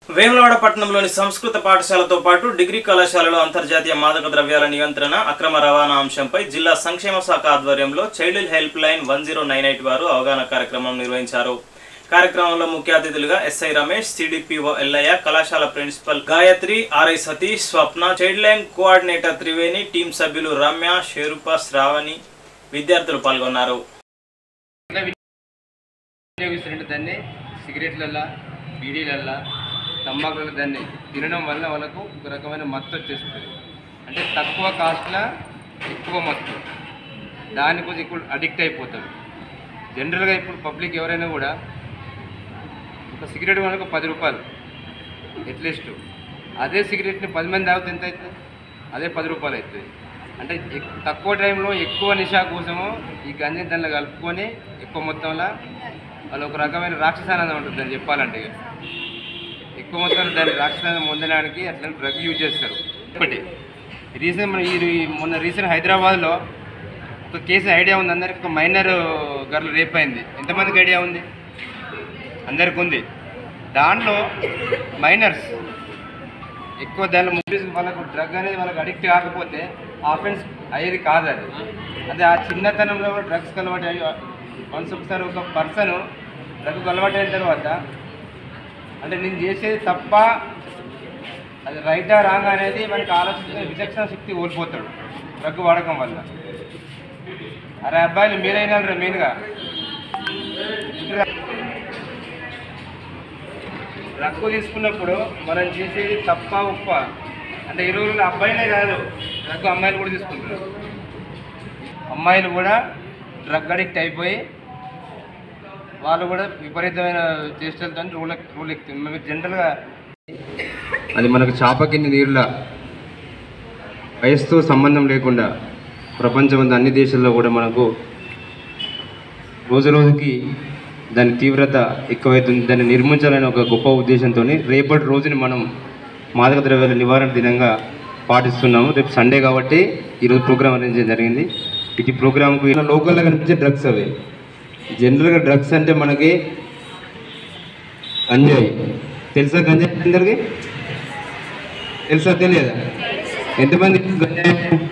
వేములవాడ పట్టణంలోని సంస్కృత పాఠశాలతో పాటు డిగ్రీ కళాశాలలో అంతర్జాతీయ మాదక ద్రవ్యాల నియంత్రణ అక్రమ రవాణా అంశంపై జిల్లా సంక్షేమ శాఖ ఆధ్వర్యంలో child helpline one zero nine eight వారు అవగాహన కార్యక్రమం నిర్వహించారు కార్యక్రమంలో ముఖ్య అతిథులుగా ఎస్ఐ రమేష్ సిడిపిఓ ఎల్లయ్య కళాశాల principal Gayatri RI Satish Swapna child line coordinator Triveni team సభ్యులు రమ్య షేరుప శ్రావణి విద్యార్థులు పాల్గొన్నారు వినియోగిస్తున్నట్టు దాన్ని సిగరెట్లల్లా బీడీలల్లా తంబాకుల దాన్ని తినడం వల్ల వాళ్ళకు ఒక రకమైన మత్తు వచ్చేస్తుంది అంటే తక్కువ కాస్ట్ల ఎక్కువ మత్తు దానికోసం ఇప్పుడు అడిక్ట్ అయిపోతారు జనరల్గా ఇప్పుడు పబ్లిక్ ఎవరైనా కూడా ఒక సిగరెట్ మనకు పది రూపాయలు అట్లీస్ట్ అదే సిగరెట్ని పది మంది తాగితే ఎంత అవుతుంది అదే పది రూపాయలు అవుతుంది అంటే ఎక్- తక్కువ టైంలో ఎక్కువ నిషా కోసము ఈ గంజి దానిలో కలుపుకొని ఎక్కువ మొత్తంలో వాళ్ళు ఒక రకమైన రాక్షసానందం ఉంటుంది అని చెప్పాలంటే ఇక. ఎక్కువ మొత్తంలో దాన్ని రాక్షసానందం పొందడానికి అట్లా డ్రగ్ యూజ్ చేస్తారు ఒకటి రీసెంట్ మన ఈ ఈ మొన్న రీసెంట్ హైదరాబాద్లో ఒక కేసు ఐడియా ఉంది అందరికి ఒక మైనర్ గర్ల్ రేప్ అయింది ఎంతమందికి ఐడియా ఉంది అందరికి ఉంది దాంట్లో మైనర్స్ ఎక్కువ దానిలో మూవీస్ వాళ్ళకు డ్రగ్ అనేది వాళ్ళకి అడిక్ట్ కాకపోతే ఆఫెన్స్ అయ్యేది కాదు అది అదే ఆ చిన్నతనంలో డ్రగ్స్కి అలవాటు అయ్యి వన్స్ ఒకసారి ఒక పర్సన్ డ్రగ్కి అలవాటు అయిన తర్వాత అంటే నేను చేసేది తప్ప అది రైటా రాంగ్ అనేది మనకి ఆలోచించే విచక్షణ శక్తి కోల్పోతాడు డ్రగ్ వాడకం వల్ల అరే అబ్బాయిలు మీరైనా మెయిన్గా రక్కు తీసుకున్నప్పుడు మనం చేసేది తప్ప ఉప్ప అంటే ఈ రోజుల్లో అబ్బాయిలే కాదు రక్కు అమ్మాయిలు కూడా తీసుకుంటారు అమ్మాయిలు కూడా డ్రగ్ అడిక్ట్ అయిపోయి వాళ్ళు కూడా విపరీతమైన చేష్టలతో రూల్ రూల్ ఎక్కుతుంది మేము జనరల్గా అది మనకు చాప కింద నీరులా వయసుతో సంబంధం లేకుండా ప్రపంచం అన్ని దేశాల్లో కూడా మనకు రోజు రోజుకి దాని తీవ్రత ఎక్కువైతుంది దాన్ని నిర్మించాలనే ఒక గొప్ప ఉద్దేశంతో రేపటి రోజుని మనం మాదక ద్రవ్యాల నివారణ దినంగా పాటిస్తున్నాము రేపు సండే కాబట్టి ఈరోజు ప్రోగ్రామ్ అరేంజ్ చేయడం జరిగింది ఈ ప్రోగ్రామ్కు లోకల్లో కనిపించే డ్రగ్స్ అవి జనరల్గా డ్రగ్స్ అంటే మనకి గంజాయి తెలుసా గంజాయి అందరికి తెలుసా తెలియదా ఎంతమంది గంజాయి